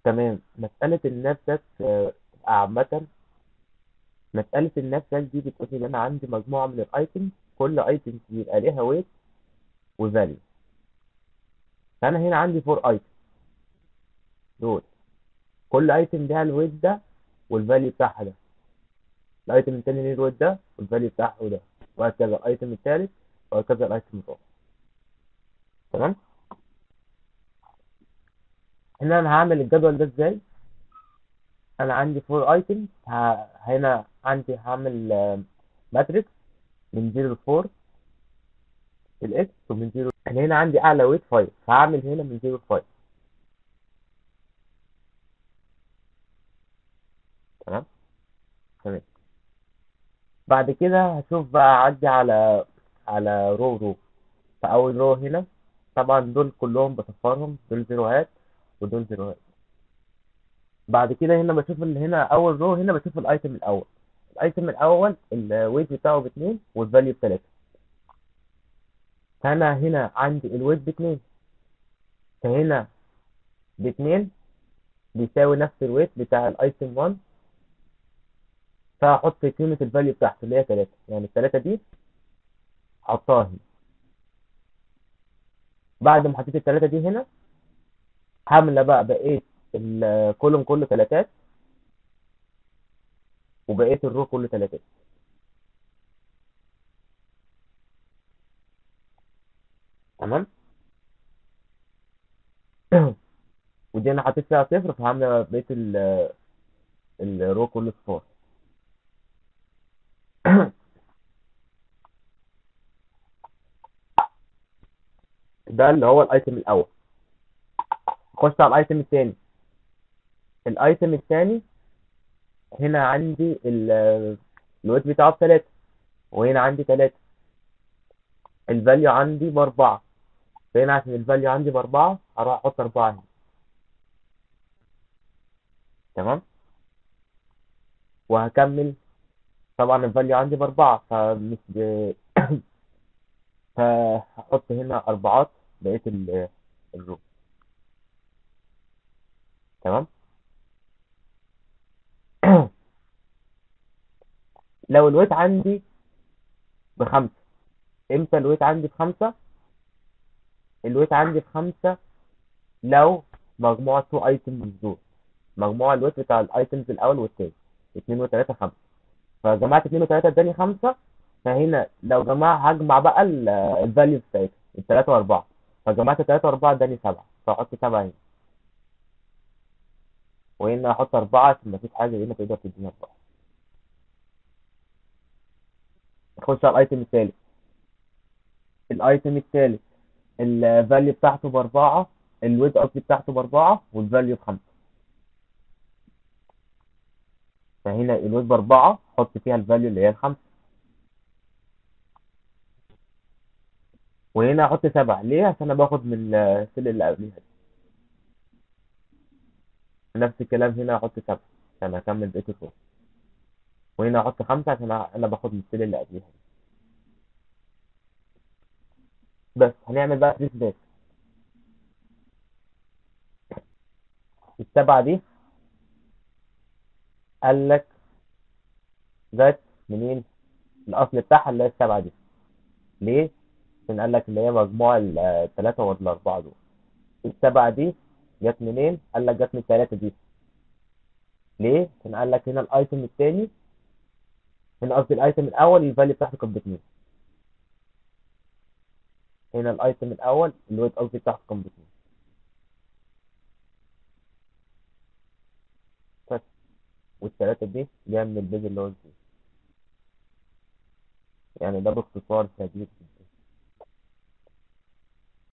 تمام مسألة النفسك آه، عامة مسألة النفسك دي بتقول إن أنا عندي مجموعة من الأيتمز كل أيتم بيبقى ليها ويت وفاليو فأنا هنا عندي فور أيتم دول كل أيتم ليها الويت ده والفاليو بتاعها ده الأيتم التاني ليه الويت ده والفاليو بتاعه ده وهكذا الأيتم التالت وهكذا الأيتم الرابع تمام هنا أنا هعمل الجدول ده إزاي انا عندي فور ايتمز هنا عندي هعمل ماتريكس من 0 ل 4 الاكس ومن 0 انا هنا عندي اعلى ويت 5 فهعمل هنا من 0 ل 5 تمام تمام بعد كده هشوف بقى اعدي على على رو رو فاول رو هنا طبعا دول كلهم بصفرهم دول زيروهات ودول زيروهات بعد كده هنا بشوف اللي هنا اول رو هنا بشوف الايتم الاول الايتم الاول الويت بتاعه باتنين والفاليو بتلاته فانا هنا عندي الويت باتنين فهنا باتنين بيساوي نفس الويت بتاع الايتم 1 فهحط قيمة الفاليو بتاعته اللي هي تلاتة يعني التلاتة دي حطها هنا بعد ما حطيت التلاتة دي هنا هملى بقى بقيت الكولوم كله تلاتات وبقيه الرو كله تلاتات تمام ودي انا حطيت فيها صفر فهعمل بقيه الرو كله صفار ده اللي هو الايتم الاول نخش على الايتم الثاني الايتم الثاني هنا عندي الويت بتاعه بثلاثة وهنا عندي ثلاثة الفاليو عندي بأربعة فهنا عشان الفاليو عندي بأربعة هروح أحط أربعة هنا تمام وهكمل طبعا الفاليو عندي بأربعة فمش ب... فهحط هنا أربعات بقية الرو تمام لو الويت عندي بخمسة امتى الويت عندي بخمسة الويت عندي بخمسة لو مجموعة تو ايتمز دول مجموع الويت بتاع الايتمز الاول والتاني اتنين وتلاتة خمسة فجمعت اتنين وتلاتة اداني خمسة فهنا لو جمع هجمع بقى الفاليو بتاعتها التلاتة واربعة فجمعت تلاتة واربعة اداني سبعة فاحط سبعة هنا وهنا احط اربعة عشان مفيش حاجة هنا تقدر تديني اربعة نخش على الايتم الثالث الايتم الثالث الفاليو بتاعته باربعة الويت قصدي بتاعته باربعة والفاليو بخمسة فهنا الويت باربعة حط فيها الفاليو اللي هي الخمسة وهنا احط سبعة ليه عشان انا باخد من السل اللي قبليها دي نفس الكلام هنا احط سبعة عشان اكمل بقية الفوق وهنا احط خمسة عشان انا باخد من السل اللي قبليها دي بس هنعمل بقى تريس باك السبعة دي قال لك جت منين الاصل بتاعها اللي هي السبعة دي ليه عشان قال لك اللي هي مجموع الثلاثة والاربعة دول السبعة دي جت منين قال لك جت من الثلاثة دي ليه عشان قال لك هنا الايتم الثاني هنا قصدي الايتم الاول الفاليو بتاعته كانت باتنين هنا الايتم الاول الويت قصدي بتاعته كان باتنين بس والثلاثة دي جاية من البيج اللي هو الزيرو يعني ده باختصار شديد جدا